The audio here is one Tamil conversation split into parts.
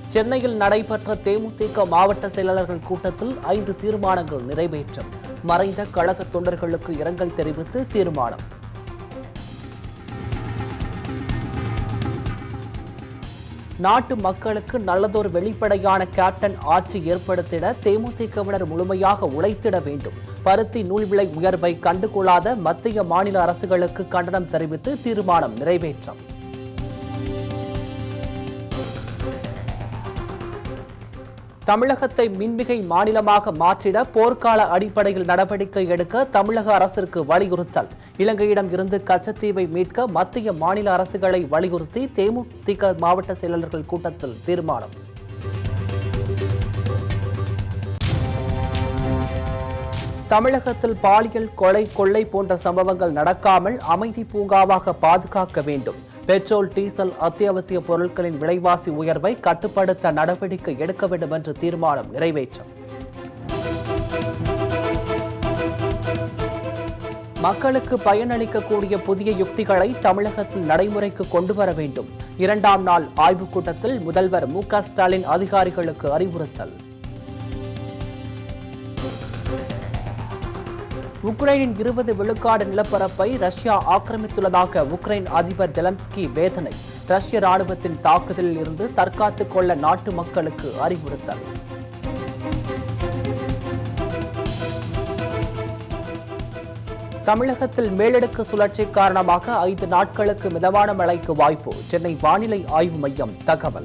சென்னையில் நடைபெற்ற தேமுதிக மாவட்ட செயலாளர்கள் கூட்டத்தில் ஐந்து தீர்மானங்கள் நிறைவேற்றம் மறைந்த கழக தொண்டர்களுக்கு இரங்கல் தெரிவித்து தீர்மானம் நாட்டு மக்களுக்கு நல்லதொரு வெளிப்படையான கேப்டன் ஆட்சி ஏற்படுத்திட தேமுதிகவினர் முழுமையாக உழைத்திட வேண்டும் பருத்தி நூல் விலை உயர்வை கண்டுகொள்ளாத மத்திய மாநில அரசுகளுக்கு கண்டனம் தெரிவித்து தீர்மானம் நிறைவேற்றம் தமிழகத்தை மின்மிகை மாநிலமாக மாற்றிட போர்க்கால அடிப்படையில் நடவடிக்கை எடுக்க தமிழக அரசிற்கு வலியுறுத்தல் இலங்கையிடம் இருந்து கச்சத்தீவை மீட்க மத்திய மாநில அரசுகளை வலியுறுத்தி தேமுதிக மாவட்ட செயலாளர்கள் கூட்டத்தில் தீர்மானம் தமிழகத்தில் பாலியல் கொலை கொள்ளை போன்ற சம்பவங்கள் நடக்காமல் அமைதி பூங்காவாக பாதுகாக்க வேண்டும் பெட்ரோல் டீசல் அத்தியாவசிய பொருட்களின் விலைவாசி உயர்வை கட்டுப்படுத்த நடவடிக்கை எடுக்க வேண்டும் என்று தீர்மானம் நிறைவேற்றம் மக்களுக்கு பயனளிக்கக்கூடிய புதிய யுக்திகளை தமிழகத்தில் நடைமுறைக்கு கொண்டு வர வேண்டும் இரண்டாம் நாள் ஆய்வுக் கூட்டத்தில் முதல்வர் மு க ஸ்டாலின் அதிகாரிகளுக்கு அறிவுறுத்தல் உக்ரைனின் இருபது விழுக்காடு நிலப்பரப்பை ரஷ்யா ஆக்கிரமித்துள்ளதாக உக்ரைன் அதிபர் ஜெலன்ஸ்கி வேதனை ரஷ்ய ராணுவத்தின் தாக்குதலில் இருந்து தற்காத்துக் கொள்ள நாட்டு மக்களுக்கு அறிவுறுத்தல் தமிழகத்தில் மேலடுக்கு சுழற்சி காரணமாக ஐந்து நாட்களுக்கு மிதமான மழைக்கு வாய்ப்பு சென்னை வானிலை ஆய்வு மையம் தகவல்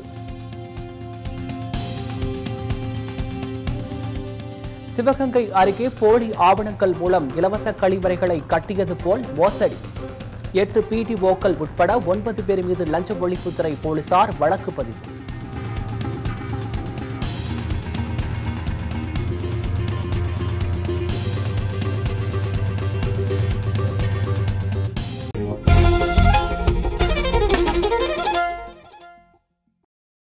சிவகங்கை அருகே போலி ஆவணங்கள் மூலம் இலவச கழிவறைகளை கட்டியது போல் மோசடி எட்டு பிடிஓக்கள் உட்பட ஒன்பது பேர் மீது லஞ்ச ஒழிப்புத்துறை போலீசார் வழக்கு பதிவு